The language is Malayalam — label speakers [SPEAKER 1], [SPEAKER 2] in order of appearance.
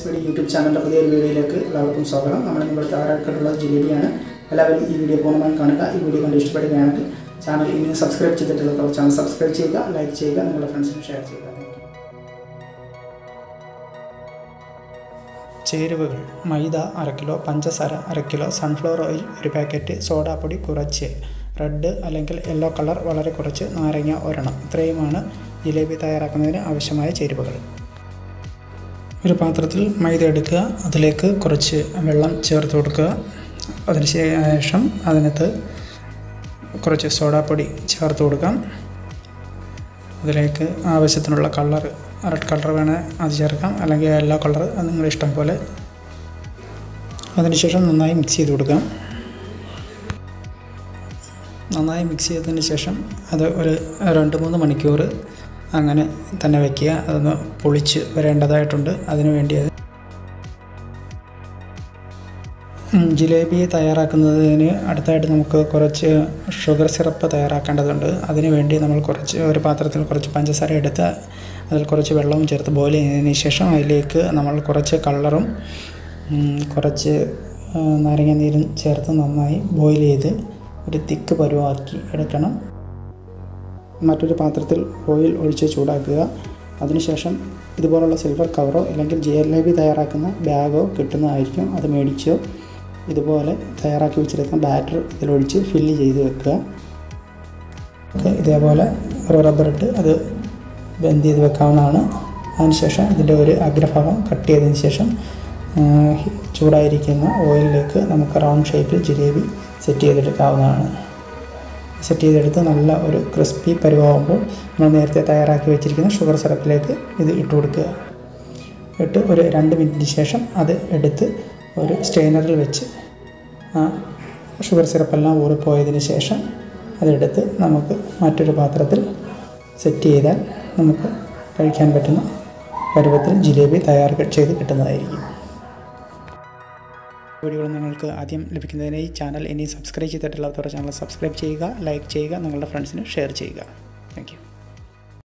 [SPEAKER 1] വീഡിയോ യൂട്യൂബ് ചാനലിൻ്റെ പുതിയൊരു വീഡിയോയിലേക്ക് എല്ലാവർക്കും സ്വാഗതം നമ്മൾ നിങ്ങൾ തയ്യാറാക്കിയിട്ടുള്ള ജിലേബിയാണ് എല്ലാവരും ഈ വീഡിയോ പൂർണ്ണമായും കാണുക ഈ വീഡിയോ കണ്ട് ഇഷ്ടപ്പെടുകയാണെങ്കിൽ ചാനൽ ഇനി സബ്സ്ക്രൈബ് ചെയ്തിട്ടുള്ള ചാനൽ സബ്സ്ക്രൈബ് ചെയ്യുക ലൈക്ക് ചെയ്യുക നിങ്ങളുടെ ഫ്രണ്ട്സിന് ഷെയർ ചെയ്യുക ചേരുവകൾ മൈദ അര കിലോ പഞ്ചസാര അര കിലോ സൺഫ്ലവർ ഓയിൽ ഒരു പാക്കറ്റ് സോഡാപ്പൊടി കുറച്ച് റെഡ് അല്ലെങ്കിൽ യെല്ലോ കളർ വളരെ കുറച്ച് നാരങ്ങ ഒരെണ്ണം ഇത്രയുമാണ് ജിലേബി തയ്യാറാക്കുന്നതിന് ആവശ്യമായ ചേരുവകൾ ഒരു പാത്രത്തിൽ മൈദ എടുക്കുക അതിലേക്ക് കുറച്ച് വെള്ളം ചേർത്ത് കൊടുക്കുക അതിന് ശേഷം അതിനകത്ത് കുറച്ച് സോഡാപ്പൊടി ചേർത്ത് കൊടുക്കാം അതിലേക്ക് ആവശ്യത്തിനുള്ള കളർ റെഡ് കളർ വേണേൽ അത് ചേർക്കാം അല്ലെങ്കിൽ യെല്ലോ കളർ അത് നിങ്ങളുടെ ഇഷ്ടം പോലെ അതിനുശേഷം നന്നായി മിക്സ് ചെയ്ത് കൊടുക്കാം നന്നായി മിക്സ് ചെയ്തതിന് ശേഷം അത് ഒരു രണ്ട് മൂന്ന് മണിക്കൂർ അങ്ങനെ തന്നെ വയ്ക്കുക അതൊന്ന് പൊളിച്ച് വരേണ്ടതായിട്ടുണ്ട് അതിനു വേണ്ടി അത് ജിലേബി തയ്യാറാക്കുന്നതിന് അടുത്തായിട്ട് നമുക്ക് കുറച്ച് ഷുഗർ സിറപ്പ് തയ്യാറാക്കേണ്ടതുണ്ട് അതിനു വേണ്ടി നമ്മൾ കുറച്ച് ഒരു പാത്രത്തിൽ കുറച്ച് പഞ്ചസാര എടുത്ത് അതിൽ കുറച്ച് വെള്ളവും ചേർത്ത് ബോയിൽ ചെയ്തതിന് ശേഷം അതിലേക്ക് നമ്മൾ കുറച്ച് കളറും കുറച്ച് നാരങ്ങ നീരും ചേർത്ത് നന്നായി ബോയിൽ ചെയ്ത് ഒരു തിക്ക് പരുവാക്കി എടുക്കണം മറ്റൊരു പാത്രത്തിൽ ഓയിൽ ഒഴിച്ച് ചൂടാക്കുക അതിനുശേഷം ഇതുപോലുള്ള സിൽവർ കവറോ അല്ലെങ്കിൽ ജിലേബി തയ്യാറാക്കുന്ന ബാഗോ കിട്ടുന്നതായിരിക്കും അത് മേടിച്ചോ ഇതുപോലെ തയ്യാറാക്കി വെച്ചിരിക്കുന്ന ബാറ്റർ ഇതിലൊഴിച്ച് ഫില്ല് ചെയ്ത് വെക്കുക ഇതേപോലെ ഒരു റബ്ബറിട്ട് അത് ബന്ദ് ചെയ്ത് വെക്കാവുന്നതാണ് അതിനുശേഷം ഇതിൻ്റെ ഒരു അഗ്രഭാഗം കട്ട് ചെയ്തതിന് ശേഷം ചൂടായിരിക്കുന്ന ഓയിലിലേക്ക് നമുക്ക് റൗണ്ട് ഷേപ്പിൽ ജിലേബി സെറ്റ് ചെയ്തെടുക്കാവുന്നതാണ് സെറ്റ് ചെയ്തെടുത്ത് നല്ല ഒരു ക്രിസ്പി പരുവാകുമ്പോൾ നമ്മൾ നേരത്തെ തയ്യാറാക്കി വെച്ചിരിക്കുന്ന ഷുഗർ സിറപ്പിലേക്ക് ഇത് ഇട്ട് കൊടുക്കുക ഇട്ട് ഒരു രണ്ട് മിനിറ്റിന് ശേഷം അത് എടുത്ത് ഒരു സ്റ്റെയിനറിൽ വെച്ച് ആ ഷുഗർ സിറപ്പെല്ലാം ഊറിപ്പോയതിന് ശേഷം അതെടുത്ത് നമുക്ക് മറ്റൊരു പാത്രത്തിൽ സെറ്റ് ചെയ്താൽ നമുക്ക് കഴിക്കാൻ പറ്റുന്ന പരുവത്തിൽ ജിലേബി തയ്യാർ ചെയ്ത് കിട്ടുന്നതായിരിക്കും വീഡിയോകൾ നിങ്ങൾക്ക് ആദ്യം ലഭിക്കുന്നതിന് ഈ ചാനൽ ഇനി സബ്സ്ക്രൈബ് ചെയ്തിട്ടുള്ളവർ ചാനൽ സബ്സ്ക്രൈബ് ചെയ്യുക ലൈക്ക് ചെയ്യുക നിങ്ങളുടെ ഫ്രണ്ട്സിന് ഷെയർ ചെയ്യുക താങ്ക്